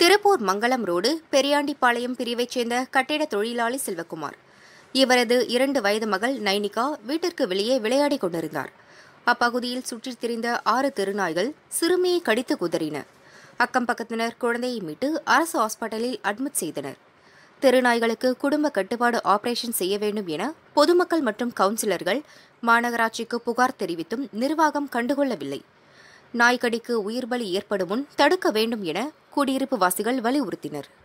திருப்பூர் மங்கலம் road பெரியாண்டிப்பாளையம் பிரிவைச் சேர்ந்த கட்டிட தொழிலாளி செல்வகுமார் இவரது இரண்டு வயது மகள் நைனிகா வீட்டிற்கு வெளியே விளையாடிக் கொண்டிருந்தார் அப்பகுதியில் சுற்றித் திரிந்த ஆறு தெருநாய்கள் சிறுமியை கடித்து குதறின அக்கம் பக்கத்தினர் குழந்தையை மீட்டு அரசு ஹாஸ்பிட்டலில் அட்மிட் செய்தனர் தெருநாய்களுக்கு குடும்ப கட்டுப்பாடு ஆபரேஷன் செய்ய வேண்டும் என பொதுமக்கள் மற்றும் கவுன்சிலர்கள் மாநகராட்சிக்கு புகார் தெரிவித்தும் நிர்வாகம் கண்டுகொள்ளவில்லை நாய்க்கடிக்கு உயிர் பலி ஏற்படும் முன் தடுக்க வேண்டும் என குடியிருப்பு வாசிகள் வலியுறுத்தினர்